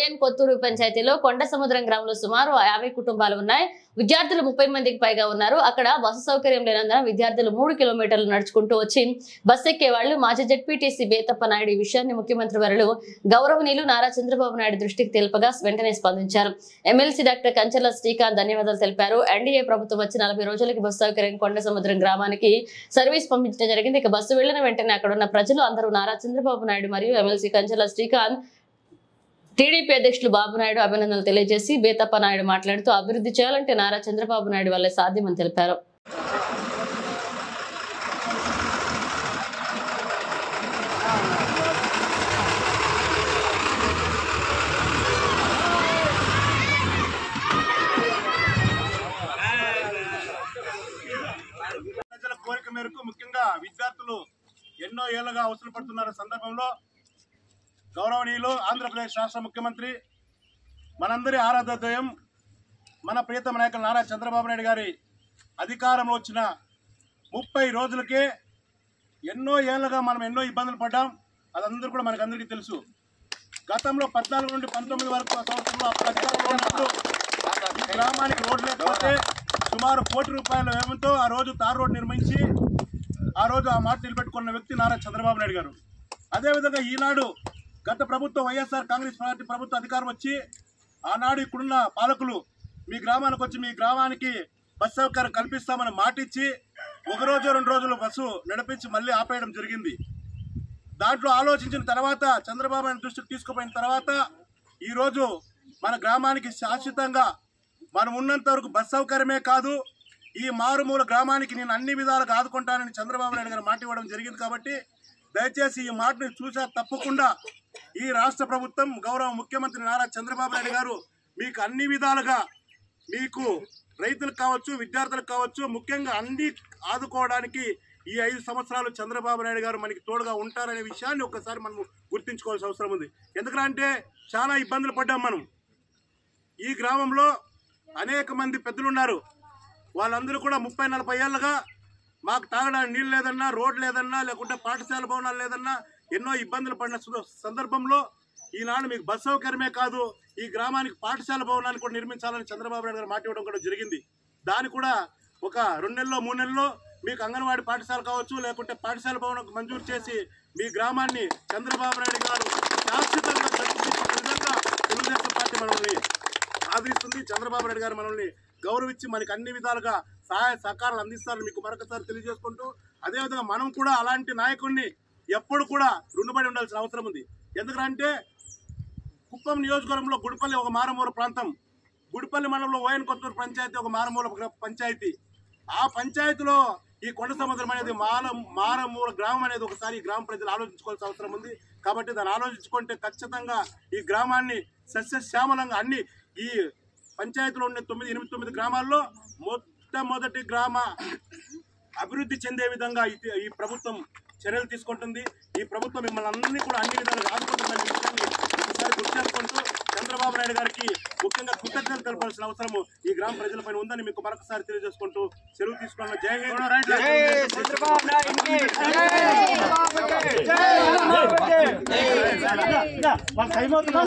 ఓఎన్ కొత్తూరు పంచాయతీలో కొండ సముద్రం గ్రామంలో సుమారు యాభై కుటుంబాలు ఉన్నాయి విద్యార్థులు ముప్పై మందికి పైగా ఉన్నారు అక్కడ బస్సు సౌకర్యం లేనందున విద్యార్థులు మూడు కిలోమీటర్లు నడుచుకుంటూ వచ్చి బస్ ఎక్కే వాళ్ళు మాజీ జడ్పీటీసీ బేతప్ప నాయుడు ఈ విషయాన్ని ముఖ్యమంత్రి వరులు గౌరవనీయులు నారా చంద్రబాబు నాయుడు దృష్టికి తెలుపగా వెంటనే స్పందించారు ఎమ్మెల్సీ డాక్టర్ కంచెల శ్రీకాంత్ ధన్యవాదాలు తెలిపారు ఎన్డీఏ ప్రభుత్వం వచ్చి నలభై రోజులకి బస్సు సౌకర్యం కొండ సముద్రం గ్రామానికి సర్వీస్ పంపించడం జరిగింది ఇక బస్సు వెళ్లిన వెంటనే అక్కడ ఉన్న ప్రజలు అందరూ నారా చంద్రబాబు నాయుడు మరియు ఎమ్మెల్సీ కంచెల శ్రీకాంత్ టీడీపీ అధ్యక్షులు బాబు నాయుడు అభినందనలు తెలియజేసి బేతప్ప నాయుడు మాట్లాడుతూ అభివృద్ధి చేయాలంటే నారా చంద్రబాబు నాయుడు వల్లే సాధ్యమని తెలిపారు ప్రజల కోరిక మేరకు ముఖ్యంగా విద్యార్థులు ఎన్నో ఏళ్లుగా అవసరం పడుతున్న సందర్భంలో గౌరవనీయులు ఆంధ్రప్రదేశ్ రాష్ట్ర ముఖ్యమంత్రి మనందరి ఆరాధ్యం మన ప్రియతమ నాయకులు నారా చంద్రబాబు నాయుడు గారి అధికారంలో వచ్చిన ముప్పై రోజులకే ఎన్నో ఏళ్ళుగా మనం ఎన్నో ఇబ్బందులు పడ్డాం అదందరూ కూడా మనకు అందరికీ తెలుసు గతంలో పద్నాలుగు నుండి పంతొమ్మిది వరకు ఆ సంవత్సరంలో అప్పుడు అధికారంలో ఉన్నప్పుడు ఈ గ్రామానికి రోడ్డు లేకపోతే సుమారు కోటి రూపాయల వ్యయంతో ఆ రోజు తార్ రోడ్ నిర్మించి ఆ రోజు ఆ మాట నిలబెట్టుకున్న వ్యక్తి నారా చంద్రబాబు నాయుడు గారు అదేవిధంగా ఈనాడు గత ప్రభుత్వం వైఎస్ఆర్ కాంగ్రెస్ పార్టీ ప్రభుత్వ అధికారం వచ్చి ఆనాడు ఇక్కడున్న పాలకులు మీ గ్రామానికి వచ్చి మీ గ్రామానికి బస్ సౌకర్యం కల్పిస్తామని మాటిచ్చి ఒక రోజు రెండు రోజులు బస్సు నడిపించి మళ్ళీ ఆపేయడం జరిగింది దాంట్లో ఆలోచించిన తర్వాత చంద్రబాబు నాయుడు దృష్టికి తీసుకుపోయిన తర్వాత ఈరోజు మన గ్రామానికి శాశ్వతంగా మనం ఉన్నంత వరకు బస్ సౌకర్యమే కాదు ఈ మారుమూల గ్రామానికి నేను అన్ని విధాలుగా ఆదుకుంటానని చంద్రబాబు నాయుడు గారు మాట ఇవ్వడం జరిగింది కాబట్టి దయచేసి ఈ మాటని చూసా తప్పకుండా ఈ రాష్ట్ర ప్రభుత్వం గౌరవ ముఖ్యమంత్రి నారా చంద్రబాబు నాయుడు గారు మీకు అన్ని విధాలుగా మీకు రైతులకు కావచ్చు విద్యార్థులకు కావచ్చు ముఖ్యంగా అన్ని ఆదుకోవడానికి ఈ ఐదు సంవత్సరాలు చంద్రబాబు నాయుడు గారు మనకి తోడుగా ఉంటారనే విషయాన్ని ఒక్కసారి మనం గుర్తించుకోవాల్సిన అవసరం ఉంది ఎందుకంటే చాలా ఇబ్బందులు పడ్డాం మనం ఈ గ్రామంలో అనేక మంది పెద్దలు ఉన్నారు వాళ్ళందరూ కూడా ముప్పై నలభై ఏళ్ళుగా మాకు తాగడానికి నీళ్ళు లేదన్నా రోడ్ లేదన్నా లేకుంటే పాఠశాల భవనాలు లేదన్నా ఎన్నో ఇబ్బందులు పడిన సు- సందర్భంలో ఈనాడు మీకు బస్ సౌకర్యమే కాదు ఈ గ్రామానికి పాఠశాల భవనాన్ని కూడా నిర్మించాలని చంద్రబాబు నాయుడు గారు మాట ఇవ్వడం కూడా జరిగింది దాని కూడా ఒక రెండు నెలల్లో మూడు నెలల్లో మీకు అంగన్వాడీ పాఠశాల కావచ్చు లేకుంటే పాఠశాల భవనం మంజూరు చేసి మీ గ్రామాన్ని చంద్రబాబు నాయుడు గారు శాశ్వతంగా కట్టించిన విధంగా తెలుగుదేశం పార్టీ మనల్ని ఆదరిస్తుంది చంద్రబాబు నాయుడు గారు మనల్ని గౌరవించి మనకి అన్ని విధాలుగా సహాయ సహకారాలు అందిస్తారని మీకు మరొకసారి తెలియజేసుకుంటూ అదేవిధంగా మనం కూడా అలాంటి నాయకుడిని ఎప్పుడు కూడా రుణపడి ఉండాల్సిన అవసరం ఉంది ఎందుకంటే కుప్పం నియోజకవర్గంలో గుడిపల్లి ఒక మారుమూల ప్రాంతం గుడిపల్లి మండలంలో ఓయన్ కొత్తూరు పంచాయతీ ఒక మారుమూల గ్ర- పంచాయతీ ఆ పంచాయతీలో ఈ కొండ సముద్రం అనేది మాల మారమూల గ్రామం అనేది ఒకసారి ఈ గ్రామ ప్రజలు ఆలోచించుకోవాల్సిన అవసరం ఉంది కాబట్టి దాన్ని ఆలోచించుకుంటే ఖచ్చితంగా ఈ గ్రామాన్ని సస్యశ్యామలంగా అన్ని ఈ పంచాయతీలో ఉండే తొమ్మిది ఎనిమిది తొమ్మిది గ్రామాల్లో మొట్టమొదటి గ్రామ అభివృద్ధి చెందే విధంగా ఈ- ఈ ప్రభుత్వం చర్యలు తీసుకుంటుంది ఈ ప్రభుత్వం మిమ్మల్ని అందరినీ కూడా అన్ని విధాలుగా ఆదుకుంటుందనే విషయాన్ని ఒకసారి గుర్తు చేసుకుంటూ చంద్రబాబు నాయుడు గారికి ముఖ్యంగా కృతజ్ఞతలు తెలపాల్సిన అవసరము ఈ గ్రామ ప్రజలపైన ఉందని మీకు మరొకసారి తెలియజేసుకుంటూ సెలవు తీసుకున్న జై హింద్ జై తెలుగుదేశం. వాళ్ళ టైం అవుతుంది